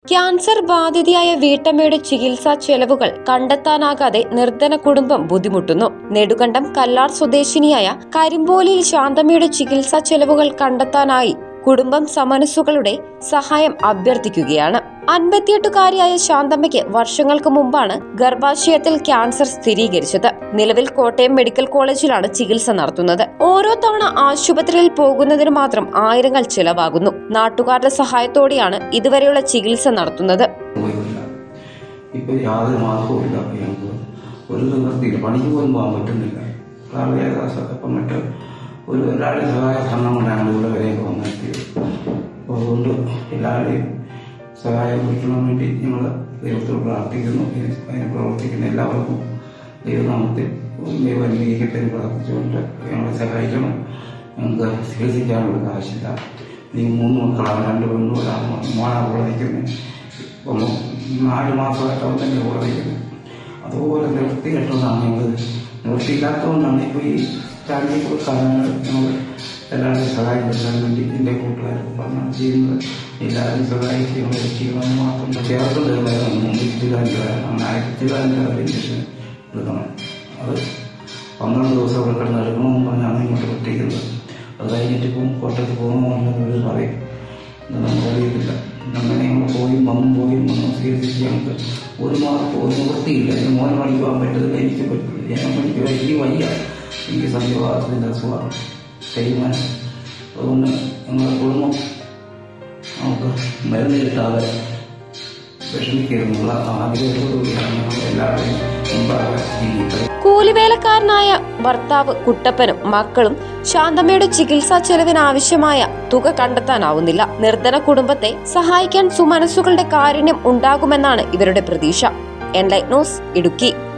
cancer ബാധിതയായ വീട്ടമ്മയുടെ ചികിത്സാ ചെലവുകൾ കണ്ടെത്താനാകാതെ നിർധന കുടുംബം ബുദ്ധിമുട്ടുന്നു നെടുകണ്ടം കല്ലാർ സ്വദേശിനിയായ കരിമ്പോലിയിൽ ശാന്തമ്മയുടെ ചികിത്സാ ചെലവുകൾ കണ്ടെത്താനായി കുടുംബം സമനസ്സുകളുടെ സഹായം അഭ്യർത്ഥിക്കുകയാണ് അൻപത്തിയെട്ടുകാരിയായ ശാന്തമ്മയ്ക്ക് വർഷങ്ങൾക്ക് മുമ്പാണ് ഗർഭാശയത്തിൽ ക്യാൻസർ സ്ഥിരീകരിച്ചത് നിലവിൽ കോട്ടയം മെഡിക്കൽ കോളേജിലാണ് ചികിത്സ നടത്തുന്നത് ഓരോ തവണ ആശുപത്രിയിൽ പോകുന്നതിന് മാത്രം ആയിരങ്ങൾ ചിലവാകുന്നു നാട്ടുകാരുടെ സഹായത്തോടെയാണ് ഇതുവരെയുള്ള ചികിത്സ നടത്തുന്നത് പോയില്ല ഇപ്പം യാതൊരു മാർഗവും ഇല്ല ഞങ്ങൾക്ക് ഒരു നിവൃത്തിയില്ല പണിക്ക് പോലും പോകാൻ പറ്റുന്നില്ല പ്രാഥമിക ഇപ്പം മറ്റ് ഒരു ഒരാളുടെ സഹായ സഹകരണം കൊണ്ടാണ് ഇവിടെ വരെയൊക്കെ വന്നെത്തിയത് അപ്പോൾ അതുകൊണ്ട് എല്ലാവരുടെയും സഹായം കുറിക്കാൻ വേണ്ടി ഞങ്ങൾ ദൈവത്തോട് പ്രാർത്ഥിക്കുന്നു ഇതിന് അതിന് പ്രവർത്തിക്കുന്ന എല്ലാവർക്കും ദൈവനാമത്തിൽ ദൈവം അനുഗ്രഹിക്കട്ടെ എന്ന് പ്രാർത്ഥിച്ചുകൊണ്ട് ഞങ്ങളെ സഹായിക്കണം ഞങ്ങൾക്ക് ചികിത്സിക്കാനുള്ള കാശില്ല ഈ മൂന്ന് മക്കളാണ് രണ്ട് പെണ്ണും ഒരാൾ മോനാണ് കൂടെ നിൽക്കുന്നത് അപ്പം നാല് മാസമായിട്ട് അവൻ തന്നെ കൂടെ നിൽക്കുന്നത് അതുപോലെ നിവൃത്തി കെട്ടുന്നതാണ് ഞങ്ങൾ നിവൃത്തിയില്ലാത്തതുകൊണ്ടാണ് ഇപ്പോൾ ഈ ചാനലിൽ കൊടുക്കാനാണ് ഞങ്ങൾ എല്ലാവരുടെയും സഹായം കിട്ടാൻ വേണ്ടി എൻ്റെ കൂട്ടുകാരൊക്കെ പറഞ്ഞാണ് ചെയ്യുന്നത് എല്ലാവരും സഹായിച്ച് ഞങ്ങൾ രക്ഷിക്കണമെന്ന് മാത്രം ചേർത്തുണ്ടായിരുന്നു മുന്നൂറ്റിലാൻ രൂപ അങ്ങനെ ആയിരത്തിലാൻ രൂപ ഇഞ്ചക്ഷൻ എടുക്കണം അത് പന്ത്രണ്ട് ദിവസം അവിടെ കിടന്ന് എടുക്കണമെന്ന് പറഞ്ഞാണ് ഇങ്ങോട്ട് കിട്ടിയിരിക്കുന്നത് അത് കഴിഞ്ഞിട്ട് ഇപ്പം കോട്ടയത്ത് പോകണമെന്ന് അവർ പറയും ഇത് നമുക്ക് അറിയത്തില്ല അങ്ങനെ ഞങ്ങൾ പോയി വന്നും പോയി വന്നും സ്വീകരിച്ച് ഞങ്ങൾക്ക് ഒരു മാർക്ക് ഒരു നിവൃത്തിയില്ല എൻ്റെ മോനെ പണിക്ക് പോകാൻ പറ്റത്തില്ല എനിക്ക് പറ്റില്ല ഞാൻ പണിക്ക് പോയി എനിക്ക് വയ്യ എനിക്ക് സന്ധ്യവാദത്തിൻ്റെ അസുഖമാണ് ചെയ്യുവാൻ അതുകൊണ്ട് ഞങ്ങളുടെ കുടുംബം നമുക്ക് മരുന്ന് കിട്ടാതെ വിഷമിക്കരുന്നുള്ള ആഗ്രഹത്തോടുകൂടിയാണ് ഞങ്ങൾ എല്ലാവരുടെയും മുമ്പാകെ ജീവിക്കുന്നത് കൂലിവേലക്കാരനായ ഭർത്താവ് കുട്ടപ്പനും മക്കളും ശാന്തമ്മയുടെ ചികിത്സാ ചെലവിന് ആവശ്യമായ തുക കണ്ടെത്താനാവുന്നില്ല നിർധന കുടുംബത്തെ സഹായിക്കാൻ സുമനസ്സുകളുടെ കാരുണ്യം ഉണ്ടാകുമെന്നാണ് ഇവരുടെ പ്രതീക്ഷ എൻലൈറ്റ് ന്യൂസ് ഇടുക്കി